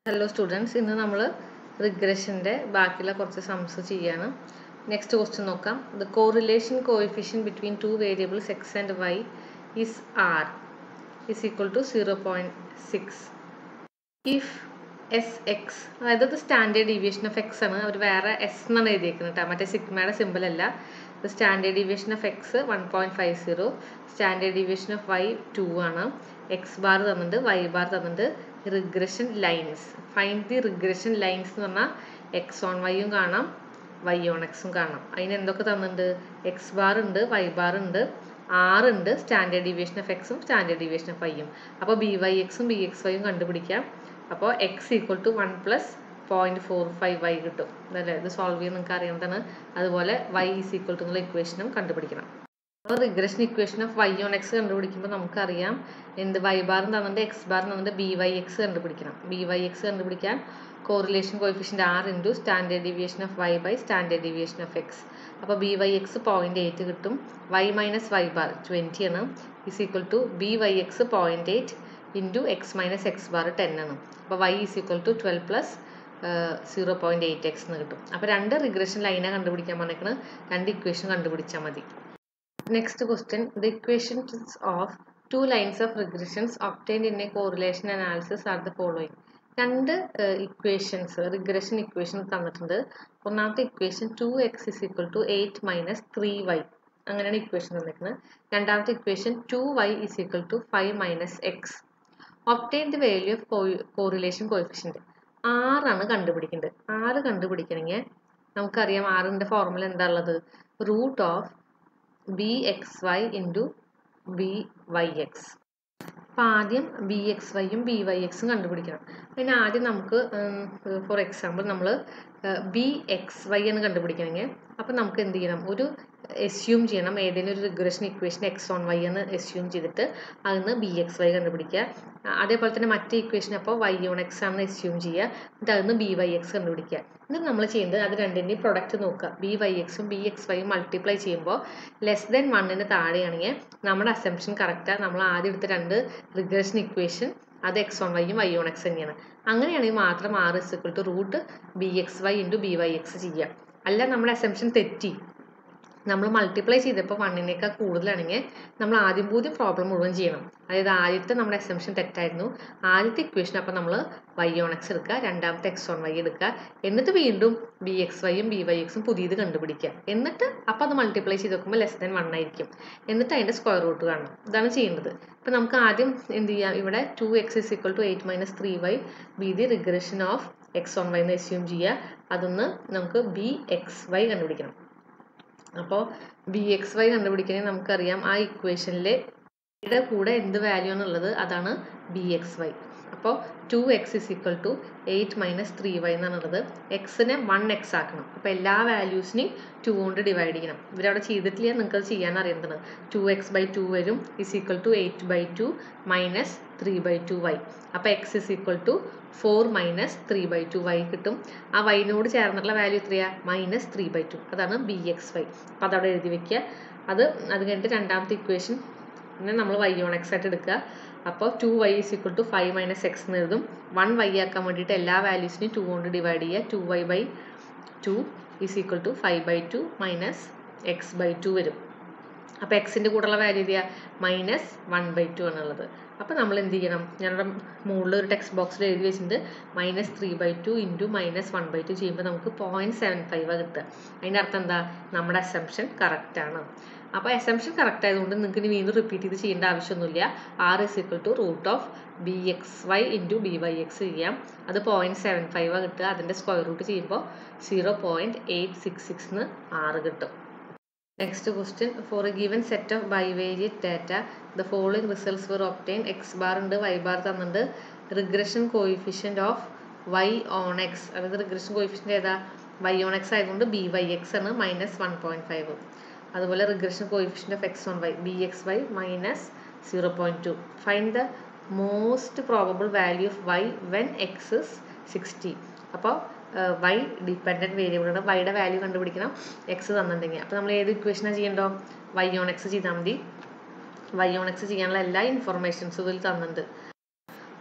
Hello students ഇന്ന് നമ്മൾ റിഗ്രഷൻ്റെ ബാക്കിയുള്ള കുറച്ച് സംസ് ചെയ്യാണ് നെക്സ്റ്റ് ക്വസ്റ്റ്യൻ നോക്കാം the correlation coefficient between two variables X and Y is R is equal to zero point six if S X അതായത് ഇത് standard deviation of X ആണ് അവർ വേറെ എസ് എന്നാണ് എഴുതിയേക്കുന്നത് കേട്ടോ മറ്റേ സിഗ്മയുടെ സിമ്പിൾ അല്ല ഇത് standard deviation of X one point five zero standard deviation of Y two ആണ് എക്സ് ബാർ തന്നിട്ടുണ്ട് വൈ ബാർ തന്നിട്ടുണ്ട് regression lines find the regression lines എന്ന് പറഞ്ഞാൽ എക്സ് ഓൺ വൈയും കാണാം വൈ ഓൺ എക്സും കാണാം അതിന് എന്തൊക്കെ തന്നിട്ടുണ്ട് എക്സ് ബാർ ഉണ്ട് വൈ ബാർ ഉണ്ട് ആർ ഉണ്ട് സ്റ്റാൻഡേർഡ് ഡീവിയേഷൻ ഓഫ് എക്സും സ്റ്റാൻഡേർഡ് ഡീവിയേഷൻ ഓഫ് വൈയും അപ്പോൾ ബി വൈ എക്സും ബി എക്സ് വൈയും കണ്ടുപിടിക്കാം അപ്പോൾ X equal to one plus point four five Y കിട്ടും അതല്ലേ ഇത് സോൾവ് ചെയ്യാൻ നിങ്ങൾക്ക് അറിയാവുന്നതാണ് അതുപോലെ വൈ ഈസ് ഈക്വൽ ടു എന്നുള്ള ഇക്വേഷനും കണ്ടുപിടിക്കണം അപ്പോൾ regression equation of Y on X കണ്ടുപിടിക്കുമ്പോൾ നമുക്കറിയാം എന്ത് വൈ ബാർ തന്നിട്ട് എക്സ് ബാർ തന്നിട്ട് ബി വൈ എക്സ് കണ്ടുപിടിക്കണം ബി വൈ എക്സ് കണ്ടുപിടിക്കാൻ correlation coefficient R into standard deviation of Y by standard deviation of X അപ്പോൾ B Y X point eight കിട്ടും Y minus Y bar twenty ആണ് is equal to B Y X point eight into X minus X bar ten ആണ് അപ്പോൾ Y is equal to twelve plus zero point eight X എന്ന് കിട്ടും അപ്പോൾ രണ്ട് regression ലൈനാണ് കണ്ടുപിടിക്കാൻ പറഞ്ഞേക്കുന്നത് രണ്ട് ഇക്വേഷൻ കണ്ടുപിടിച്ചാൽ മതി Next question, the equations of two lines of regressions obtained in a correlation analysis are the following. രണ്ട് ഇക്വേഷൻസ് റിഗ്രഷൻ ഇക്വേഷൻ തന്നിട്ടുണ്ട് ഒന്നാമത്തെ equation two X is equal to eight minus three Y അങ്ങനെയാണ് equation തന്നിരിക്കുന്നത് രണ്ടാമത്തെ equation two Y is equal to five minus X obtain the value of correlation coefficient ആറാണ് കണ്ടുപിടിക്കേണ്ടത് R കണ്ടുപിടിക്കണമെങ്കിൽ നമുക്കറിയാം ആറിൻ്റെ ഫോർമുല എന്താ ഉള്ളത് root of B X Y into B Y X അപ്പം ആദ്യം ബി എക്സ് വൈയും ബി വൈ എക്സും കണ്ടുപിടിക്കണം അതിന് ആദ്യം നമുക്ക് ഫോർ എക്സാമ്പിൾ നമ്മൾ ബി എക്സ് വൈ എന്ന് കണ്ടുപിടിക്കണമെങ്കിൽ അപ്പം നമുക്ക് എന്ത് ചെയ്യണം ഒരു എസ്യൂം ചെയ്യണം ഏതെങ്കിലും ഒരു regression equation X on Y എന്ന് എസ്യൂം ചെയ്തിട്ട് അതിന് ബി എക്സ് വൈ കണ്ടുപിടിക്കുക അതേപോലെ തന്നെ മറ്റേ ഇക്വേഷൻ അപ്പോൾ വൈ ഓൺ എക്സ് ആണെന്ന് എസ്യൂം ചെയ്യുക എന്നിട്ട് അതിന് ബി വൈ എക്സ് കണ്ടുപിടിക്കുക എന്നിട്ട് നമ്മൾ ചെയ്യുന്നത് അത് രണ്ടിൻ്റെയും പ്രൊഡക്റ്റ് നോക്കുക ബി വൈ എക്സും ബി എക്സ് വൈയും മൾട്ടിപ്ലൈ ചെയ്യുമ്പോൾ ലെസ് ദെൻ വണ്ണിന് താഴെയാണെങ്കിൽ നമ്മുടെ അസംഷൻ കറക്റ്റാണ് നമ്മൾ ആദ്യം എടുത്ത രണ്ട് റിഗ്രഷൻ ഇക്വേഷൻ അത് എക്സ് ഓൺ വൈയും വൈ ഓൺ എക്സ് തന്നെയാണ് അങ്ങനെയാണെങ്കിൽ മാത്രം R is equal to root B X Y into B Y X ചെയ്യുക അല്ല നമ്മുടെ അസംഷൻ തെറ്റി നമ്മൾ മൾട്ടിപ്ലൈ ചെയ്തപ്പോൾ വണ്ണിനേക്കാൾ കൂടുതലാണെങ്കിൽ നമ്മൾ ആദ്യം കൂടി പ്രോബ്ലം മുഴുവൻ ചെയ്യണം അതായത് ആദ്യത്തെ നമ്മുടെ എക്സംഷൻ തെറ്റായിരുന്നു ആദ്യത്തെ ഇക്വേഷൻ അപ്പോൾ നമ്മൾ വൈ ഓൺ എക്സ് എടുക്കുക രണ്ടാമത്തെ എക്സ് ഓൺ വൈ എടുക്കുക എന്നിട്ട് വീണ്ടും ബി എക്സ് വൈയും ബി വൈ എക്സും പുതിയത് കണ്ടുപിടിക്കുക എന്നിട്ട് അപ്പോൾ അത് മൾട്ടിപ്ലൈ ചെയ്ത് നോക്കുമ്പോൾ ലെസ് ദാൻ വൺ ആയിരിക്കും എന്നിട്ട് അതിൻ്റെ സ്ക്വയർ റൂട്ട് കാണണം ഇതാണ് ചെയ്യേണ്ടത് ഇപ്പം നമുക്ക് ആദ്യം എന്ത് ചെയ്യാം ഇവിടെ two X is equal to eight minus three Y be the regression of X on Y എന്ന് എസ്യൂം ചെയ്യുക അതൊന്ന് നമുക്ക് ബി എക്സ് വൈ കണ്ടുപിടിക്കണം അപ്പോൾ ബി എക്സ് വൈ കണ്ടുപിടിക്കണമെങ്കിൽ നമുക്കറിയാം ആ ഇക്വേഷനിലെ യുടെ കൂടെ എന്ത് വാല്യൂ ആണുള്ളത് അതാണ് ബി എക്സ് വൈ അപ്പോൾ two X is equal to eight minus three Y എന്നാണുള്ളത് എക്സിനെ വൺ എക്സ് ആക്കണം അപ്പോൾ എല്ലാ വാല്യൂസിനെയും ടു കൊണ്ട് ഡിവൈഡ് ചെയ്യണം ഇവരവിടെ ചെയ്തിട്ടില്ല നിങ്ങൾക്ക് അത് ചെയ്യാൻ അറിയുന്നത് ടു എക്സ് ബൈ ടു വരും is equal to eight by two minus three by two Y അപ്പോൾ X is equal to four minus three by two Y കിട്ടും ആ വൈനോട് ചേർന്നിട്ടുള്ള വാല്യൂ എത്രയാ മൈനസ് ത്രീ ബൈ ടു അതാണ് ബി എക്സ് വൈ അപ്പോൾ അതവിടെ എഴുതി വെക്കുക അത് അത് കഴിഞ്ഞിട്ട് രണ്ടാമത്തെ ഇക്വേഷൻ പിന്നെ നമ്മൾ വൈ ഓൺ എക്സ് ആയിട്ട് എടുക്കുക അപ്പോൾ two Y is equal to five minus X എന്ന് എഴുതും വൺ വൈ ആക്കാൻ വേണ്ടിയിട്ട് എല്ലാ വാല്യൂസിനെയും ടു കൊണ്ട് ഡിവൈഡ് ചെയ്യുക two Y by two is equal to five by two minus X by two വരും അപ്പോൾ എക്സിൻ്റെ കൂടെയുള്ള വാല്യൂ ചെയ്യുക മൈനസ് വൺ ബൈ ടു ആണുള്ളത് അപ്പോൾ നമ്മൾ എന്ത് ചെയ്യണം ഞങ്ങളുടെ മുകളിൽ ഒരു ടെക്സ്റ്റ് ബോക്സിൽ എഴുതി വെച്ചിട്ടുണ്ട് minus three by two into minus one by two ചെയ്യുമ്പോൾ നമുക്ക് പോയിൻറ്റ് സെവൻ ഫൈവ് കിട്ടുക അതിൻ്റെ അർത്ഥം എന്താ നമ്മുടെ അസംഷൻ കറക്റ്റാണ് അപ്പോൾ അസംഷൻ കറക്റ്റ് ആയതുകൊണ്ട് നിങ്ങൾക്ക് ഇനി വീണ്ടും റിപ്പീറ്റ് ചെയ്ത് ചെയ്യേണ്ട ആവശ്യമൊന്നുമില്ല R is equal to root of B X Y into B Y X ചെയ്യാം അത് പോയിൻറ്റ് സെവൻ ഫൈവ് കിട്ടുക അതിൻ്റെ സ്ക്വയർ റൂട്ട് ചെയ്യുമ്പോൾ zero point eight six six ആറ് കിട്ടും Next question, for a given set of bivariate data, the following results were obtained. X bar ഉണ്ട് Y bar തന്നിട്ടുണ്ട് regression coefficient of Y on X അതായത് regression coefficient ഏതാ Y on X ആയതുകൊണ്ട് B Y X ആണ് minus one point five അതുപോലെ regression coefficient of X on Y B X Y minus zero point two find the most probable value of Y when X is sixty അപ്പോൾ Y dependent variable ആണ് വൈയുടെ value കണ്ടുപിടിക്കണം X തന്നിട്ടുണ്ടെങ്കിൽ അപ്പോൾ നമ്മൾ ഏത് ഇക്വേഷനാണ് ചെയ്യേണ്ടോ വൈ ഓൺ എക്സ് ചെയ്താൽ മതി വൈ ഓൺ എക്സ് ചെയ്യാനുള്ള എല്ലാ ഇൻഫർമേഷൻസും ഇതിൽ തന്നിട്ടുണ്ട്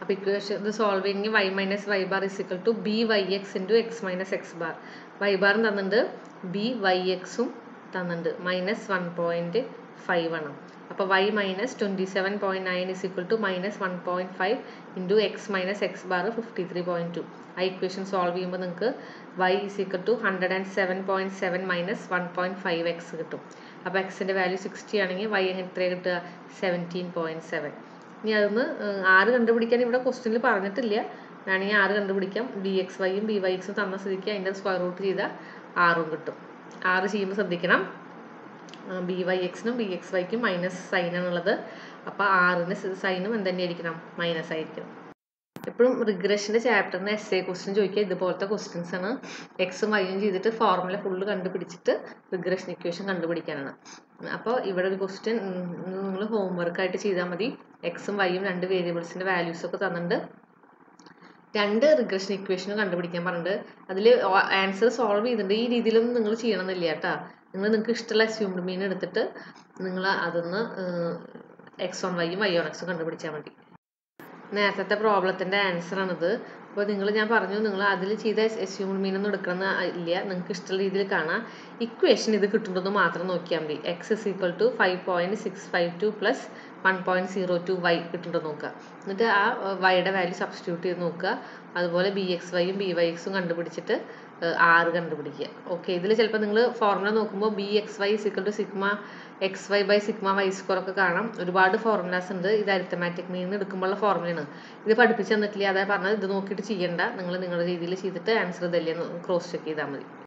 അപ്പോൾ ഇക്വേഷൻ ഇത് സോൾവ് ചെയ്യുമെങ്കിൽ Y minus Y bar is equal to B Y X into X minus X bar Y ബാറും തന്നിട്ടുണ്ട് ബി വൈ എക്സും തന്നിട്ടുണ്ട് മൈനസ് വൺ പോയിൻറ്റ് ഫൈവ് ആണ് അപ്പോൾ Y minus twenty seven point nine is equal to minus one point five into X minus X bar fifty three point two ആ equation solve ചെയ്യുമ്പോൾ നിങ്ങൾക്ക് Y is equal to hundred and seven point seven minus one point five X കിട്ടും അപ്പോൾ എക്സിൻ്റെ value sixty ആണെങ്കിൽ Y എത്രയാണ് കിട്ടുക seventeen point seven ഇനി അതൊന്ന് ആറ് കണ്ടുപിടിക്കാൻ ഇവിടെ ക്വസ്റ്റ്യനിൽ പറഞ്ഞിട്ടില്ല വേണമെങ്കിൽ ആറ് കണ്ടുപിടിക്കാം ഡി എക്സ് വൈയും ബി വൈ എക്സും തന്ന സ്ഥിതിക്ക് അതിൻ്റെ സ്ക്വയർ റൂട്ട് ചെയ്താൽ ആറും കിട്ടും ആറ് ചെയ്യുമ്പോൾ ശ്രദ്ധിക്കണം ബി വൈ എക്സിനും ബി എക്സ് വൈക്കും മൈനസ് സൈനാണുള്ളത് അപ്പോൾ ആറിന് സൈനും എന്ത് തന്നെയായിരിക്കണം മൈനസ് ആയിരിക്കണം എപ്പോഴും റിഗ്രഷൻ്റെ ചാപ്റ്ററിന് എസ് എ ക്വസ്റ്റ്യൻ ചോദിക്കുക ഇതുപോലത്തെ ക്വസ്റ്റ്യൻസ് ആണ് എക്സും വൈയും ചെയ്തിട്ട് ഫോർമുല ഫുള്ള് കണ്ടുപിടിച്ചിട്ട് റിഗ്രഷൻ ഇക്വേഷൻ കണ്ടുപിടിക്കാനാണ് അപ്പോൾ ഇവിടെ ഒരു ക്വസ്റ്റ്യൻ നിങ്ങൾ ഹോംവർക്ക് ആയിട്ട് ചെയ്താൽ മതി എക്സും വൈയും രണ്ട് വേരിയബിൾസിൻ്റെ വാല്യൂസ് ഒക്കെ തന്നിട്ടുണ്ട് രണ്ട് റിഗ്രഷൻ ഇക്വേഷനും കണ്ടുപിടിക്കാൻ പറഞ്ഞിട്ട് അതിൽ ആൻസർ സോൾവ് ചെയ്തിട്ടുണ്ട് ഈ രീതിയിലൊന്നും നിങ്ങൾ ചെയ്യണമെന്നില്ല കേട്ടോ നിങ്ങൾ നിങ്ങൾക്ക് ഇഷ്ടമുള്ള അസ്യൂംഡ് മീൻ എടുത്തിട്ട് നിങ്ങൾ അതൊന്ന് എക്സ് വൺ വൈയും വൈ ഓൺ എക്സും കണ്ടുപിടിച്ചാൽ മതി നേരത്തെ പ്രോബ്ലത്തിൻ്റെ ആൻസറാണിത് അപ്പോൾ നിങ്ങൾ ഞാൻ പറഞ്ഞു നിങ്ങൾ അതിൽ ചെയ്ത എസ്യൂംഡ് മീനൊന്നും എടുക്കണം ഇല്ല നിങ്ങൾക്ക് ഇഷ്ടമുള്ള രീതിയിൽ കാണാം ഇക്വേഷൻ ഇത് കിട്ടുന്നത് മാത്രം നോക്കിയാൽ മതി x is equal to five point six five two plus one point zero two y കിട്ടുന്നുണ്ടോ നോക്കുക എന്നിട്ട് ആ വൈയുടെ വാല്യൂ സബ്സ്റ്റിറ്റ്യൂട്ട് ചെയ്ത് നോക്കുക അതുപോലെ ബി എക്സ് വൈയും ബി വൈ എക്സും കണ്ടുപിടിച്ചിട്ട് ആറ് കണ്ടുപിടിക്കുക ഓക്കെ ഇതിൽ ചിലപ്പോൾ നിങ്ങൾ ഫോർമുല നോക്കുമ്പോൾ b X y equal to sigma x y by sigma y square ഒക്കെ കാണാം ഒരുപാട് ഫോർമുലാസ് ഉണ്ട് ഇത് അരിത്തമാറ്റിക് മീൻ എടുക്കുമ്പോഴുള്ള ഫോർമുലയാണ് ഇത് പഠിപ്പിച്ച് തന്നിട്ടില്ല അതായത് പറഞ്ഞത് ഇത് നോക്കിയിട്ട് ചെയ്യണ്ട നിങ്ങൾ നിങ്ങളുടെ രീതിയിൽ ചെയ്തിട്ട് ആൻസർ ഇതല്ലേ ക്രോസ് ചെക്ക് ചെയ്താൽ മതി